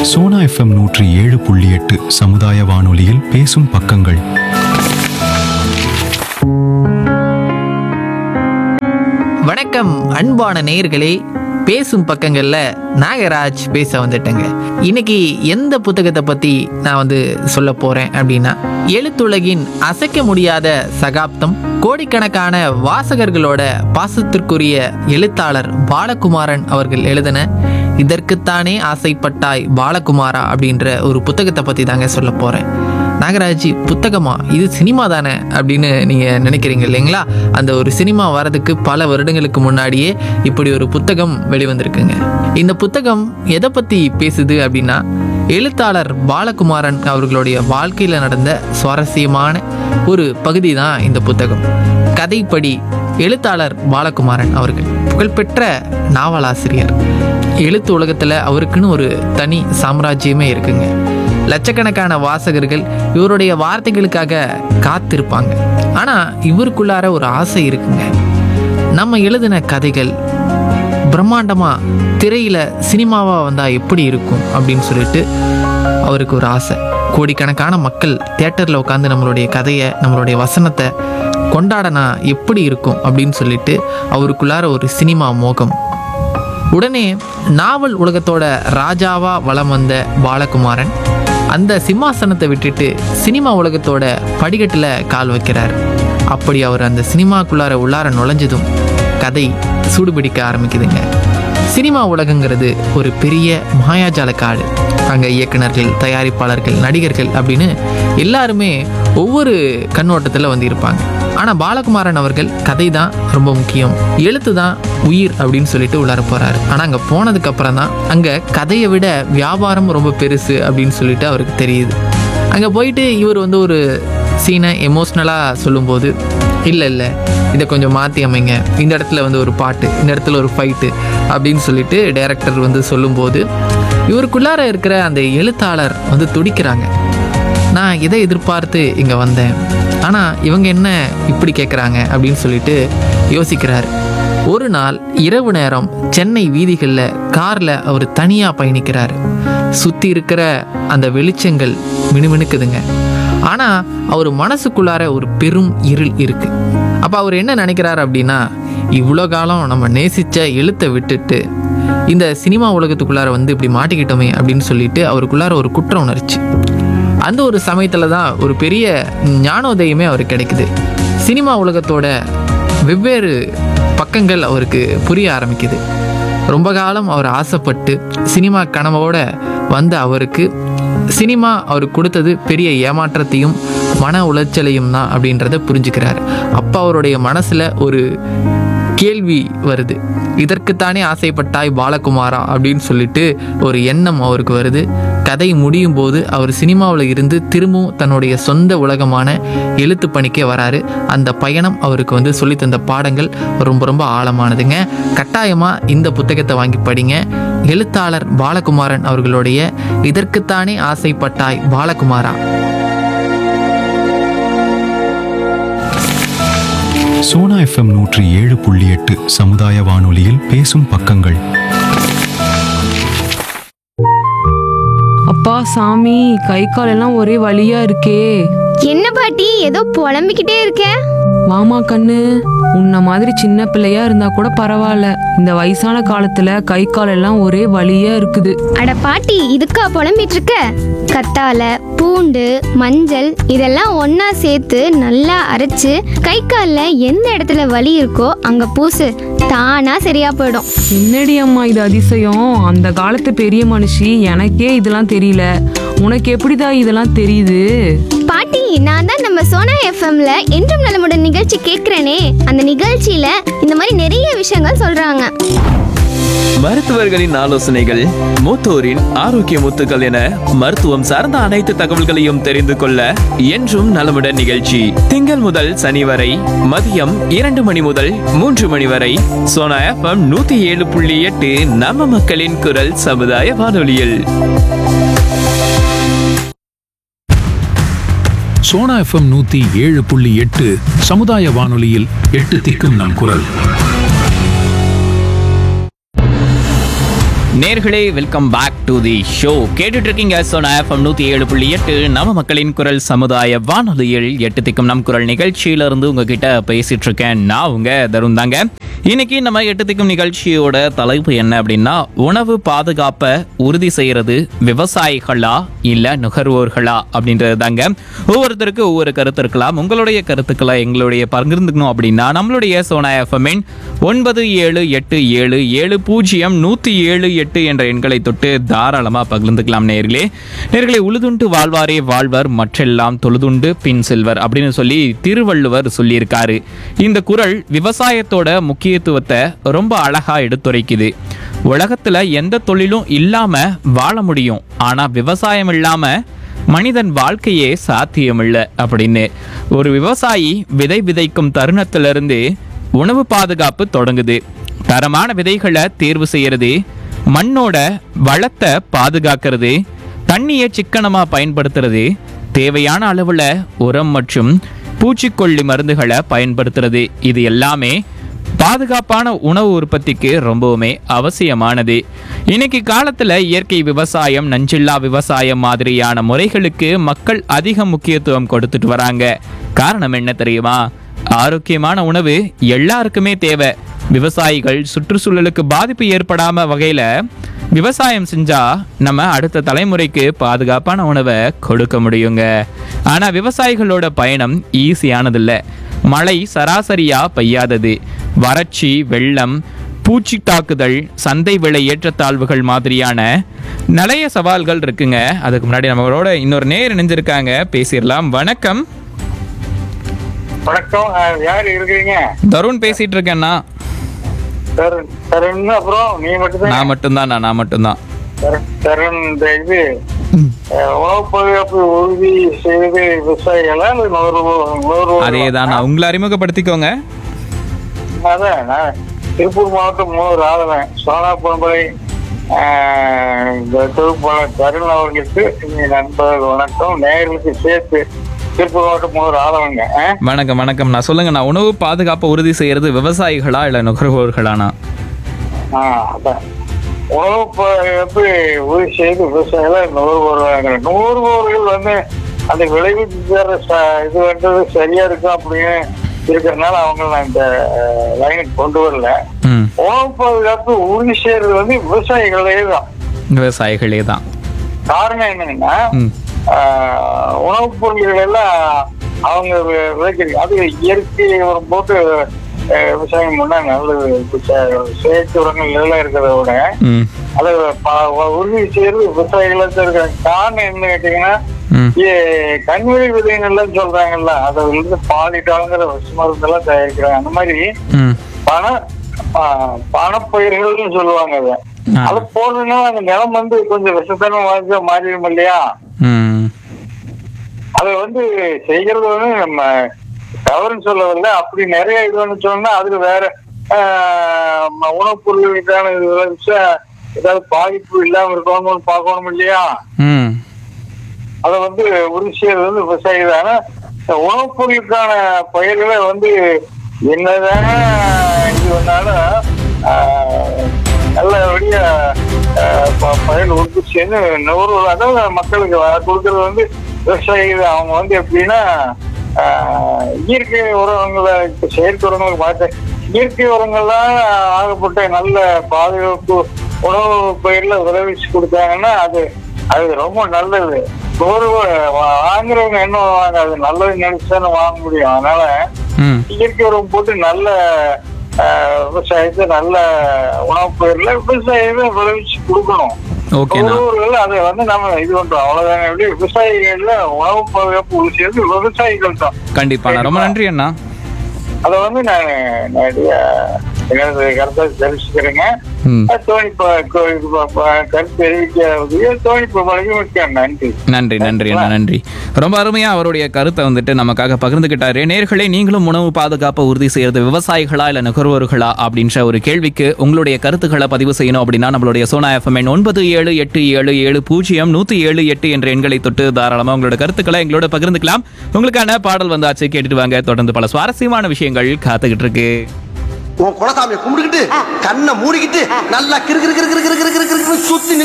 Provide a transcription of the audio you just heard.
Sona FM நூற்றி ஏழு புள்ளி எட்டு சமுதாய வானொலியில் பேசும் பக்கங்கள் வணக்கம் அன்பான நேயர்களே பேசும் பக்கங்கள்ல நாகராஜ் பேச வந்துட்டேங்க இன்னைக்கு எந்த புத்தகத்தை பத்தி நான் வந்து சொல்ல போறேன் அப்படின்னா எழுத்துலகின் அசைக்க முடியாத சகாப்தம் கோடிக்கணக்கான வாசகர்களோட பாசத்திற்குரிய எழுத்தாளர் பாலகுமாரன் அவர்கள் எழுதின இதற்குத்தானே ஆசைப்பட்டாய் பாலகுமாரா அப்படின்ற ஒரு புத்தகத்தை பத்தி தாங்க சொல்ல போறேன் நாகராஜ் புத்தகமா இது சினிமா தானே அப்படின்னு நீங்கள் நினைக்கிறீங்க இல்லைங்களா அந்த ஒரு சினிமா வரதுக்கு பல வருடங்களுக்கு முன்னாடியே இப்படி ஒரு புத்தகம் வெளிவந்திருக்குங்க இந்த புத்தகம் எதை பற்றி பேசுது அப்படின்னா எழுத்தாளர் பாலகுமாரன் அவர்களுடைய வாழ்க்கையில் நடந்த சுவாரஸ்யமான ஒரு பகுதி தான் இந்த புத்தகம் கதைப்படி எழுத்தாளர் பாலகுமாரன் அவர்கள் புகழ்பெற்ற நாவலாசிரியர் எழுத்து உலகத்தில் அவருக்குன்னு ஒரு தனி சாம்ராஜ்யமே இருக்குங்க லட்சக்கணக்கான வாசகர்கள் இவருடைய வார்த்தைகளுக்காக காத்திருப்பாங்க ஆனால் இவருக்குள்ளார ஒரு ஆசை இருக்குங்க நம்ம எழுதின கதைகள் பிரம்மாண்டமாக திரையில் சினிமாவாக வந்தால் எப்படி இருக்கும் அப்படின்னு சொல்லிட்டு அவருக்கு ஒரு ஆசை கோடிக்கணக்கான மக்கள் தேட்டரில் உட்காந்து நம்மளுடைய கதையை நம்மளுடைய வசனத்தை கொண்டாடனா எப்படி இருக்கும் அப்படின்னு சொல்லிட்டு அவருக்குள்ளார ஒரு சினிமா மோகம் உடனே நாவல் உலகத்தோட ராஜாவா வலம் வந்த பாலகுமாரன் அந்த சிம்மாசனத்தை விட்டுட்டு சினிமா உலகத்தோட படிக்கட்டில் கால் வைக்கிறார் அப்படி அவர் அந்த சினிமாக்குள்ளார உள்ளார நுழைஞ்சதும் கதை சூடுபிடிக்க ஆரம்பிக்குதுங்க சினிமா உலகங்கிறது ஒரு பெரிய மாயாஜால காடு அங்கே இயக்குனர்கள் தயாரிப்பாளர்கள் நடிகர்கள் அப்படின்னு எல்லாருமே ஒவ்வொரு கண்ணோட்டத்தில் வந்து இருப்பாங்க ஆனால் பாலகுமாரன் அவர்கள் கதை தான் ரொம்ப முக்கியம் எழுத்து தான் உயிர் அப்படின்னு சொல்லிட்டு உள்ளார போகிறாரு ஆனால் அங்கே போனதுக்கு அப்புறம் தான் அங்கே கதையை விட வியாபாரம் ரொம்ப பெருசு அப்படின்னு சொல்லிட்டு அவருக்கு தெரியுது அங்கே போயிட்டு இவர் வந்து ஒரு சீனை எமோஷ்னலாக சொல்லும்போது இல்லை இல்லை இதை கொஞ்சம் மாற்றி அமைங்க இந்த இடத்துல வந்து ஒரு பாட்டு இந்த இடத்துல ஒரு ஃபைட்டு அப்படின்னு சொல்லிட்டு டைரக்டர் வந்து சொல்லும்போது இவருக்குள்ளார இருக்கிற அந்த எழுத்தாளர் வந்து துடிக்கிறாங்க நான் இதை எதிர்பார்த்து இங்கே வந்தேன் ஆனால் இவங்க என்ன இப்படி கேட்குறாங்க அப்படின்னு சொல்லிட்டு யோசிக்கிறார் ஒரு நாள் இரவு நேரம் சென்னை வீதிகளில் காரில் அவர் தனியாக பயணிக்கிறார் சுற்றி இருக்கிற அந்த வெளிச்சங்கள் மினுமினுக்குதுங்க ஆனால் அவர் மனசுக்குள்ளார ஒரு பெரும் இருள் இருக்கு அப்போ அவர் என்ன நினைக்கிறார் அப்படின்னா இவ்வளோ காலம் நம்ம நேசித்த எழுத்தை விட்டுட்டு இந்த சினிமா உலகத்துக்குள்ளார வந்து இப்படி மாட்டிக்கிட்டோமே அப்படின்னு சொல்லிட்டு அவருக்குள்ளார ஒரு குற்ற உணர்ச்சி அந்த ஒரு சமயத்தில் தான் ஒரு பெரிய ஞானோதயமே அவருக்கு கிடைக்குது சினிமா உலகத்தோட வெவ்வேறு பக்கங்கள் அவருக்கு புரிய ஆரம்பிக்குது ரொம்ப காலம் அவர் ஆசைப்பட்டு சினிமா கனவோட வந்த அவருக்கு சினிமா அவருக்கு கொடுத்தது பெரிய ஏமாற்றத்தையும் மன உளைச்சலையும் தான் அப்படின்றத புரிஞ்சுக்கிறார் அப்போ அவருடைய மனசில் ஒரு கேள்வி வருது இதற்குத்தானே ஆசைப்பட்டாய் பாலகுமாரா அப்படின்னு சொல்லிட்டு ஒரு எண்ணம் அவருக்கு வருது கதை முடியும் போது அவர் சினிமாவில் இருந்து திரும்பவும் தன்னுடைய சொந்த உலகமான எழுத்து பணிக்கே வராரு அந்த பயணம் அவருக்கு வந்து சொல்லித் தந்த பாடங்கள் ரொம்ப ரொம்ப ஆழமானதுங்க கட்டாயமாக இந்த புத்தகத்தை வாங்கி படிங்க எழுத்தாளர் பாலகுமாரன் அவர்களுடைய இதற்குத்தானே ஆசைப்பட்டாய் பாலகுமாரா சோனா எஃப்எம் நூற்றி ஏழு புள்ளி எட்டு சமுதாய வானொலியில் பேசும் பக்கங்கள் அப்பா சாமி கை கால் எல்லாம் ஒரே வலியா இருக்கே என்ன பாட்டி ஏதோ புலம்பிக்கிட்டே இருக்க வாமா கண்ணு உன்ன மாதிரி சின்ன பிள்ளையா இருந்தா கூட பரவாயில்ல இந்த வயசான காலத்துல கை கால் எல்லாம் ஒரே வலியா இருக்குது அட பாட்டி இதுக்கா புலம்பிட்டு இருக்க கத்தால பூண்டு மஞ்சள் இதெல்லாம் ஒண்ணா சேர்த்து நல்லா அரைச்சு கை கால்ல எந்த இடத்துல வலி இருக்கோ அங்க பூசு தானா சரியா போயிடும் என்னடி அம்மா இது அதிசயம் அந்த காலத்து பெரிய மனுஷி எனக்கே இதெல்லாம் தெரியல உனக்கு எப்படிடா இதெல்லாம் தெரியுது பாட்டி நான் தான் நம்ம சோனா எஃப்எம்ல என்றும் நலமுடன் நிகழ்ச்சி கேட்கிறேனே அந்த நிகழ்ச்சியில இந்த மாதிரி நிறைய விஷயங்கள் சொல்றாங்க மருத்துவர்களின் ஆலோசனைகள் மூத்தோரின் ஆரோக்கிய முத்துக்கள் என மருத்துவம் சார்ந்த அனைத்து தகவல்களையும் தெரிந்து கொள்ள என்றும் நலமுடன் நிகழ்ச்சி திங்கள் முதல் சனி வரை மதியம் இரண்டு மணி முதல் மூன்று மணி வரை சோனா எஃப்எம் நூத்தி ஏழு புள்ளி எட்டு நம்ம மக்களின் குரல் சமுதாய வானொலியில் சோனா எஃப்எம் நூத்தி ஏழு புள்ளி எட்டு சமுதாய வானொலியில் எட்டு திக்கும் நம் குரல் நேர்களே welcome back to the show கேட்டுட்டு இருக்கீங்க சோனா எஃப்எம் நூத்தி ஏழு புள்ளி எட்டு நம்ம மக்களின் குரல் சமுதாய வானொலியில் எட்டு திக்கும் நம் குரல் நிகழ்ச்சியில இருந்து உங்ககிட்ட பேசிட்டு இருக்கேன் நான் உங்க தருண் தாங்க இன்னைக்கு நம்ம எட்டு திக்கும் நிகழ்ச்சியோட தலைப்பு என்ன அப்படின்னா உணவு பாதுகாப்பை உறுதி செய்யறது விவசாயிகளா இல்ல நுகர்வோர்களா அப்படின்றது தாங்க ஒவ்வொருத்தருக்கு ஒவ்வொரு கருத்து இருக்கலாம் உங்களுடைய கருத்துக்களை எங்களுடைய பகிர்ந்துக்கணும் அப்படின்னா நம்மளுடைய சோனா எஃப்எம்மின் ஒன்பது ஏழு எட்டு ஏழு ஏழு பூஜ்ஜியம் நூற்றி ஏழு எட்டு என்ற எண்களை தொட்டு தாராளமாக பகிர்ந்துக்கலாம் நேர்களே நேர்களே உழுதுண்டு வாழ்வாரே வாழ்வர் மற்றெல்லாம் தொழுதுண்டு பின் செல்வர் அப்படின்னு சொல்லி திருவள்ளுவர் சொல்லியிருக்காரு இந்த குறள் விவசாயத்தோட முக்கியத்துவத்தை ரொம்ப அழகா எடுத்துரைக்குது உலகத்துல எந்த தொழிலும் இல்லாம வாழ முடியும் ஆனா விவசாயம் இல்லாம மனிதன் வாழ்க்கையே சாத்தியமில்லை அப்படின்னு ஒரு விவசாயி விதை விதைக்கும் தருணத்திலிருந்து உணவு பாதுகாப்பு தொடங்குது தரமான விதைகளை தேர்வு செய்யறது மண்ணோட வளத்தை பாதுகாக்கிறது தண்ணியை சிக்கனமா பயன்படுத்துறது தேவையான அளவுல உரம் மற்றும் பூச்சிக்கொல்லி மருந்துகளை பயன்படுத்துறது இது எல்லாமே பாதுகாப்பான உணவு உற்பத்திக்கு ரொம்பவுமே அவசியமானது இன்னைக்கு காலத்துல இயற்கை விவசாயம் நஞ்சில்லா விவசாயம் மாதிரியான முறைகளுக்கு மக்கள் அதிக முக்கியத்துவம் கொடுத்துட்டு வராங்க காரணம் என்ன தெரியுமா ஆரோக்கியமான உணவு எல்லாருக்குமே தேவை விவசாயிகள் சுற்றுச்சூழலுக்கு பாதிப்பு ஏற்படாம வகையில விவசாயம் செஞ்சா நம்ம அடுத்த தலைமுறைக்கு பாதுகாப்பான உணவை கொடுக்க முடியுங்க ஆனா விவசாயிகளோட பயணம் ஈஸியானதில்ல மழை சராசரியா பெய்யாதது வறட்சி வெள்ளம் பூச்சி தாக்குதல் சந்தை விலை ஏற்றத்தாழ்வுகள் மாதிரியான நிறைய சவால்கள் இருக்குங்க அதுக்கு முன்னாடி நம்மளோட இன்னொரு நேர் இணைஞ்சிருக்காங்க பேசிடலாம் வணக்கம் வணக்கம் அஹ், யார் இருக்கிறீங்க தருண் பேசிட்டு இருக்கேன்னா தருண் தருண் அப்புறம் நீ மட்டும்தான் நான் மட்டும்தான் நான் நான் மட்டும்தான் தருண், தருண் இந்த இது அஹ், உணவு பாதுகாப்பு உறுதி செய்வது விவசாயிகளா இல்ல நுகர்வோர் நுகர்வோர் அதே தான் நான் உங்களை அறிமுகப்படுத்திக்கோங்க அதான் நான் திருப்பூர் மாவட்டம் மூணு ஆளுவேன் சோனா பொன்பலை தொகுப்பாளர் தருண் அவர்களுக்கு இனி நண்பர்கள் வணக்கம் நேயர்களுக்கு சேர்த்து திருப்பூர் மாவட்டம் மூணு ஆளுவங்க வணக்கம் வணக்கம் நான் சொல்லுங்க நான் உணவு பாதுகாப்பை உறுதி செய்யறது விவசாயிகளா இல்ல நுகர்வோர்களானா ஆ அதான் உணவு பாதுகாப்பு உறுதி செய்து விவசாயிகள் நுகர்வோர்கள் நுகர்வோர்கள் வந்து அந்த விளைவிச்சு தர ச- இது வந்து சரியா இருக்கும் அப்படின்னு இருக்கிறதுனால அவங்க நான் இந்த லைனுக்கு கொண்டு வரல ம் உணவு பாதுகாப்பு உறுதி செய்யறது வந்து விவசாயிகளே தான் விவசாயிகளே தான் காரணம் என்னன்னா ம் ஆஹ், உணவுப் பொருள்கள் எல்லாம் அவங்க வி- விளைக்கிறது அது இயற்கை உரம் போட்டு ஆஹ், விவசாயம் பண்ணா நல்லது இப்ப சே- செயற்கை உரங்கள் எல்லாம் இருக்கிறத விட ம் அதை ப- உறுதி செய்யறது விவசாயிகளா தான் இருக்காங்க காரணம் என்ன கேட்டீங்கன்னா ம் இ- கண்வெளி விதைகள்லாம் சொல்றாங்கல்ல அதை வந்து பாலிட்டாங்கிற விஷ மருந்தெல்லாம் தயாரிக்கிறாங்க அந்த மாதிரி ம் பண ஆஹ், பணப்பயிர்கள்னு சொல்லுவாங்க அதை ஆ. அது போடுறதுன்னா அந்த நிலம் வந்து கொஞ்சம் விஷத்தனம் வாய்ந்த மாறிடும் இல்லையா ம் அதை வந்து செய்யறது வந்து நம்ம தவறுன்னு சொல்லவில்லை அப்படி நிறைய இது வந்து சொன்னா அதுல வேற ஆஹ், ம- உணவுப் பொருளுக்கான இது விளைவிச்சா ஏதாவது பாதிப்பு இல்லாம இருக்கணும்னு பார்க்கணும் இல்லையா ம் அதை வந்து உறுதி செய்யறது வந்து விவசாயி தானே இந்த உணவுப் பொருளுக்கான பயிர்களை வந்து என்னதான் இது பண்ணாலும் ஆஹ், நல்லபடியா ஆஹ், ப- பயிர் உற்பத்தி செய்து நுகர்வோர் அதாவது மக்களுக்கு வ- கொடுக்கறது வந்து விவசாயி தான். அவங்க வந்து எப்படின்னா ஆஹ், இயற்கை உரங்களை இப்ப செயற்கை உரங்களுக்கு பார்த்து இயற்கை உரங்கள்லாம் ஆகப்பட்ட நல்ல பாதுகாப்பு உணவு பயிர்ல விளைவிச்சு கொடுத்தாங்கன்னா அது அது ரொம்ப நல்லது ஒரு வாங்குறவங்க என்ன வாங்க அது நல்லது நினைச்சானு வாங்க முடியும் அதனால ம் இயற்கை உரம் போட்டு நல்ல ஆஹ், விவசாயத்தை நல்ல உணவு பயிர்ல விவசாயத்தை விளைவிச்சு கொடுக்கணும் ஓகேண்ணா ஒவ்வொருவர்கள் அதை வந்து நம்ம இது பண்றோம் அவ்வளவுதானே எப்படி விவசாயிகள்ல உணவு பாதுகாப்பு உறுதி செய்வது விவசாயிகள் தான் கண்டிப்பாண்ணா ரொம்ப நன்றி அண்ணா அதை வந்து நான் நேரடியா எனது கருத்தை தெரிவிச்சுக்கிறேங்க ம் தோணி ப- கொ- இது ப- ப- கருத்து தெரிவிக்க தோணி பழகி மிக்க நன்றி நன்றி நன்றி அண்ணா நன்றி ரொம்ப அருமையா அவருடைய கருத்தை வந்துட்டு நமக்காக பகிர்ந்துகிட்டாரு நேர்களே நீங்களும் உணவு பாதுகாப்பை உறுதி செய்யறது விவசாயிகளா இல்ல நுகர்வோர்களா அப்படின்ற ஒரு கேள்விக்கு உங்களுடைய கருத்துக்களை பதிவு செய்யணும் அப்படின்னா நம்மளுடைய சோனா எஃப்எம் ஒன்பது ஏழு எட்டு ஏழு ஏழு பூஜ்ஜியம் நூத்தி ஏழு எட்டு என்ற எண்களை தொட்டு தாராளமா உங்களோட கருத்துக்களை எங்களோட பகிர்ந்துக்கலாம் உங்களுக்கான பாடல் வந்தாச்சு கேட்டுட்டு வாங்க தொடர்ந்து பல சுவாரஸ்யமான விஷயங்கள் காத்துக்கிட்டு இருக்கு உன் குலசாமியை கும்பிட்டுக்கிட்டு கண்ணை மூடிக்கிட்டு நல்லா கிறு கிறு கிறு கிறு கிறு கிறு கிறு கிறு சுத்தி நின்னு